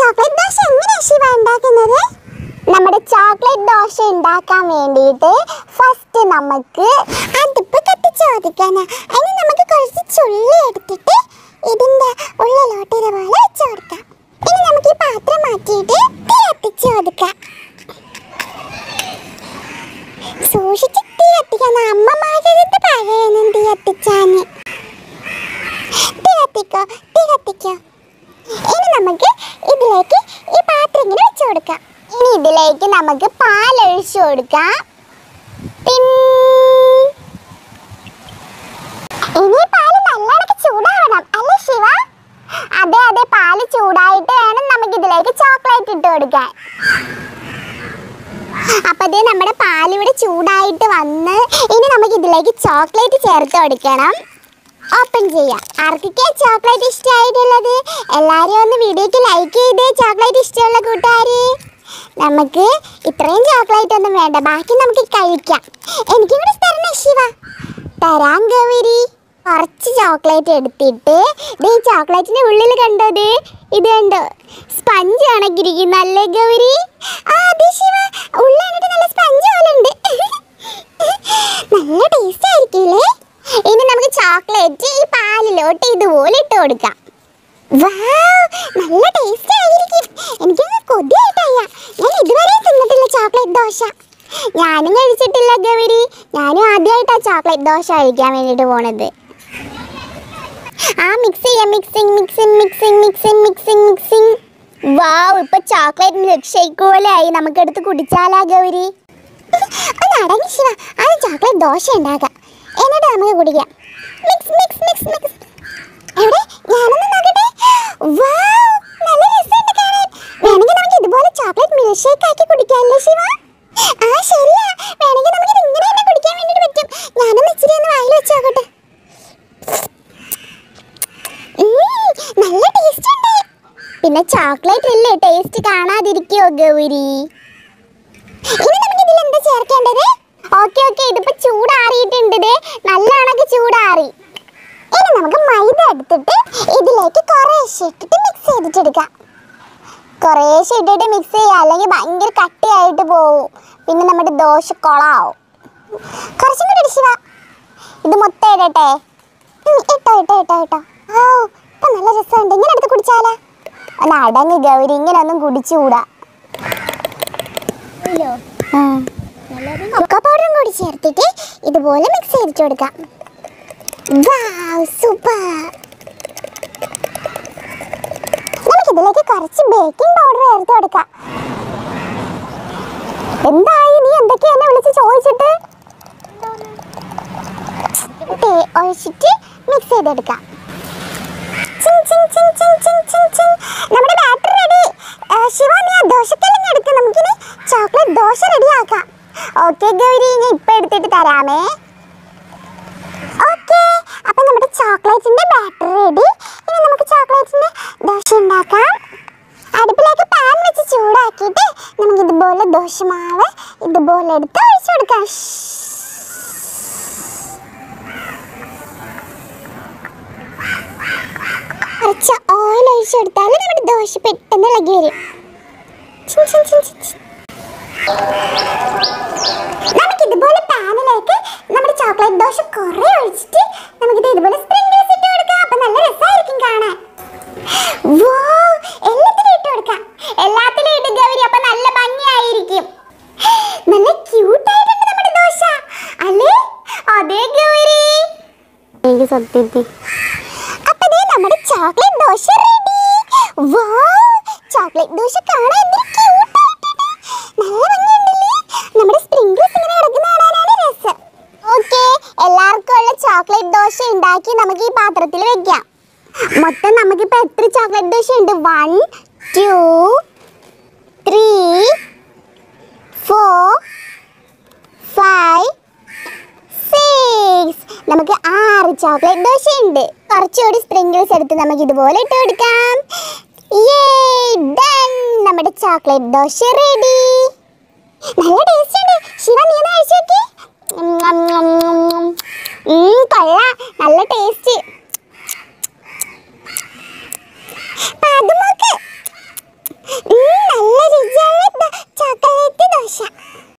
Chocolate dosa എങ്ങനെയാ ശിവ ഉണ്ടാക്കുന്നത് നമ്മുടെ ചോക്ലേറ്റ് ദോശ ഉണ്ടാക്കാൻ വേണ്ടിയിട്ട് ഫസ്റ്റ് നമുക്ക് അടുപ്പ് കത്തിച്ച് ചോദിക്കാനാ അതിന് നമുക്ക് കുറച്ച് ചുള്ളി എടുത്തിട്ട് ഇതിന്റെ ഉള്ളിലോട്ട് ഇതുപോലെ വെച്ച് കൊടുക്കാം ഇനി നമുക്ക് ഈ പാത്രം മാറ്റിയിട്ട് തീ കത്തിച്ച് കൊടുക്കാം സൂക്ഷിച്ച് തീ കത്തിക്കണം അമ്മമാരടുത്ത് പറയണം തീ കത്തിച്ചാന് തീ കത്തിക്കോ തീ കത്തിക്കോ ഇനി നമുക്ക് ഇതിലേക്ക് ഈ പാത്രം ഇങ്ങനെ വെച്ച് കൊടുക്കാം ഇനി ഇതിലേക്ക് നമുക്ക് പാൽ ഒഴിച്ചു കൊടുക്കാം ടിൻ. ഇനി പാല് നല്ലോണം ചൂടാവണം അല്ലേ ശിവ അതെ അതെ പാല് ചൂടായിട്ട് വേണം നമുക്ക് ഇതിലേക്ക് ചോക്ലേറ്റ് ഇട്ട് കൊടുക്കാൻ അപ്പൊ ദേ നമ്മുടെ പാൽ ഇവിടെ ചൂടായിട്ട് വന്ന് ഇനി നമുക്ക് ഇതിലേക്ക് ചോക്ലേറ്റ് ചേർത്ത് കൊടുക്കണം ഓപ്പൺ ചെയ്യാം ആർക്കൊക്കെ ചോക്ലേറ്റ് ഇഷ്ടമായിട്ടുള്ളത് എല്ലാവരും ഒന്ന് വീഡിയോക്ക് ലൈക്ക് ചെയ്ത് ചോക്ലേറ്റ് ഇഷ്ടമുള്ള കൂട്ടുകാര് നമുക്ക് ഇത്രയും ചോക്ലേറ്റ് ഒന്നും വേണ്ട ബാക്കി നമുക്ക് കഴിക്കാം എനിക്കും കൂടെ തരണേ ശിവ തരാം ഗൗരി കുറച്ച് ചോക്ലേറ്റ് എടുത്തിട്ട് ദേ ഈ ചോക്ലേറ്റിന്റെ ഉള്ളിൽ കണ്ടോ ദേ ഇത് കണ്ടോ സ്പഞ്ച് കണക്കിരിക്കും നല്ല ഗൗരി ആ അതെ ശിവ ഉള്ളിൽ കണ്ടിട്ട് നല്ല സ്പഞ്ച് പോലെ ഉണ്ട് നല്ല ടേസ്റ്റ് ആയിരിക്കില്ലേ ഇനി നമുക്ക് ചോക്ലേറ്റ് ഈ പാലിലോട്ട് ഇതുപോലെ ഇട്ട് കൊടുക്കാം വാവ്, നല്ല ടേസ്റ്റ് ആയിരിക്കും എനിക്കങ്ങ് കൊതിയായിട്ടയ്യ ഞാൻ ഇതുവരെ തിന്നിട്ടില്ല ചോക്ലേറ്റ് ദോശ ഞാനും കഴിച്ചിട്ടില്ല ഗൗരി ഞാനും ആദ്യമായിട്ടാ ചോക്ലേറ്റ് ദോശ കഴിക്കാൻ വേണ്ടിയിട്ട് പോണത് ആ മിക്സ് ചെയ്യാം mixing mixing mixing mixing mixing mixing wow ഇപ്പൊ ചോക്ലേറ്റ് മിൽക്ക് ഷേക്ക് പോലെ ആയി നമുക്ക് എടുത്ത് കുടിച്ചാലാ ഗൗരി ഒന്ന് അടങ്ങി ശിവ അത് ചോക്ലേറ്റ് ദോശ ഉണ്ടാക്കാം എന്നിട്ട് നമുക്ക് കുടിക്കാം മിക്സ് മിക്സ് മിക്സ് മിക്സ് എവിടെ ഞാനൊന്ന് നോക്കട്ടെ വാവ് നല്ല രസമുണ്ട് കാണാൻ വേണമെങ്കിൽ നമുക്ക് ഇതുപോലെ ചോക്ലേറ്റ് മിൽക്ക് ഷേക്ക് ആക്കി കുടിക്കാമല്ലേ ശിവ ആ ശരിയാ വേണമെങ്കിൽ നമുക്ക് ഇത് ഇങ്ങനെ തന്നെ കുടിക്കാൻ വേണ്ടിയിട്ട് പറ്റും ഞാനൊന്ന് ഇച്ചിരി ഒന്ന് വായിൽ വെച്ച് നോക്കട്ടെ ഉം, നല്ല ടേസ്റ്റ് ഉണ്ട് പിന്നെ ചോക്ലേറ്റ് അല്ലേ ടേസ്റ്റ് കാണാതിരിക്കോ ഗൗരി ഇനി നമുക്ക് ഇതിൽ എന്താ ചേർക്കേണ്ടത് ഓക്കെ ഓക്കെ ഇതിപ്പോ ചൂടാറിയിട്ടുണ്ട് ദേ നല്ല കണക്ക് ചൂടാറി ഇനി നമുക്ക് മൈദ എടുത്തിട്ട് ഇതിലേക്ക് കുറേശ്ശെ ഇട്ടിട്ട് മിക്സ് ചെയ്തിട്ടെടുക്കാം കുറേശ്ശെ ഇട്ടിട്ട് മിക്സ് ചെയ്യുക അല്ലെങ്കിൽ ഭയങ്കര കട്ടിയായിട്ട് പോവും പിന്നെ നമ്മുടെ ദോശ കൊളാവും കുറച്ചും കൂടി ഇടിച്ചു വാ ഇത് മൊത്തം ഇടട്ടെ ഉം, ഇട്ടോ ഇട്ടോ ഇട്ടോ ഇട്ടോ ഓ ഇപ്പൊ നല്ല രസമുണ്ട് ഇങ്ങനെ എടുത്ത് കുടിച്ചാലാ ഒന്ന് അടങ്ങ് ഗൗരി ഇങ്ങനെ ഒന്നും കുടിച്ചുകൂടാ കൊക്കോ പൗഡറും കൂടി ചേർത്തിട്ട് ഇതുപോലെ മിക്സ് ചെയ്തിട്ട് കൊടുക്കാം വാവ് സൂപ്പർ നമുക്ക് ഇതിലേക്ക് കുറച്ച് ബേക്കിംഗ് പൗഡർ ചേർത്ത് കൊടുക്കാം എന്തായി നീ എന്തൊക്കെയാ എന്നെ വിളിച്ച് ചോദിച്ചിട്ട് തേ ഒഴിച്ചിട്ട് മിക്സ് ചെയ്തെടുക്കാം ചിങ് ചിങ് ചിങ് ചിങ് ചിങ് ചിങ് ചിങ്. നമ്മുടെ ബാറ്റർ റെഡി ശിവ നീ ആ ദോശക്കല്ലിങ് എടുക്ക് നമുക്കിനി ചോക്ലേറ്റ് ദോശ റെഡി ആക്കാം ഓക്കെ ഗൗരി ഞാൻ ഇപ്പൊ എടുത്തിട്ട് തരാമേ ഓക്കെ അപ്പൊ നമ്മുടെ ചോക്ലേറ്റിന്റെ ബാറ്റർ റെഡി ഇനി നമുക്ക് ചോക്ലേറ്റിന്റെ ദോശ ഉണ്ടാക്കാം അടുപ്പിലേക്ക് പാൻ വെച്ച് ചൂടാക്കിയിട്ട് നമുക്ക് ഇതുപോലെ ദോശമാവ് ഇതുപോലെ എടുത്ത് ഒഴിച്ചു കൊടുക്കാം കുറച്ച് ഓയിൽ ഒഴിച്ചു കൊടുത്താൽ നമ്മുടെ ദോശ പെട്ടെന്ന് ഇളകി വരും ചിൻ ചിൻ ചിൻ ചിൻ ചിൻ. നമുക്ക് ഇതുപോലെ പാനിലേക്ക് നമ്മുടെ ചോക്ലേറ്റ് ദോശ കുറെ ഒഴിച്ചിട്ട് നമുക്കിത് ഇതുപോലെ സ്പ്രിങ്കിൾസ് ഇട്ട് കൊടുക്കാം അപ്പൊ നല്ല രസമായിരിക്കും കാണാൻ Wow, എല്ലാത്തിലും ഇട്ട് കൊടുക്കാം എല്ലാത്തിലും ഇട്ട് ഗൗരി അപ്പൊ നല്ല ഭംഗിയായിരിക്കും നല്ല ക്യൂട്ട് ആയിട്ടുണ്ട് നമ്മുടെ ദോശ അല്ലേ അതെ ഗൗരി എനിക്ക് സത്യത്തിൽ അപ്പൊ ദേ നമ്മുടെ chocolate dosa ready wow chocolate dosa കാണാൻ എന്തൊരു ക്യൂട്ട് ആയിട്ടുണ്ട് നല്ല ഭംഗിയുണ്ടല്ലേ നമ്മുടെ സ്പ്രിംഗിൾസ് ഇങ്ങനെ കിടക്കുന്ന കാണാനാണ് രസം ഓക്കെ എല്ലാവർക്കും ഉള്ള ചോക്ലേറ്റ് ദോശ ഉണ്ടാക്കി നമുക്ക് ഈ പാത്രത്തിൽ വെക്കാം മൊത്തം നമുക്കിപ്പോ എത്ര ചോക്ലേറ്റ് ദോശ ഉണ്ട് one two three four five six നമുക്ക് ആറ് ചോക്ലേറ്റ് ദോശ ഉണ്ട് കുറച്ചുകൂടി സ്പ്രിങ്കിൾസ് എടുത്ത് നമുക്ക് ഇതുപോലെ ഇട്ട് കൊടുക്കാം Yay, done. നമ്മുടെ ചോക്ലേറ്റ് ദോശ റെഡി നല്ല ടേസ്റ്റ് ഉണ്ട് ശിവ നീ ഒന്ന് കഴിച്ചു നോക്കി കൊള്ളാം നല്ല ടേസ്റ്റ് ആശ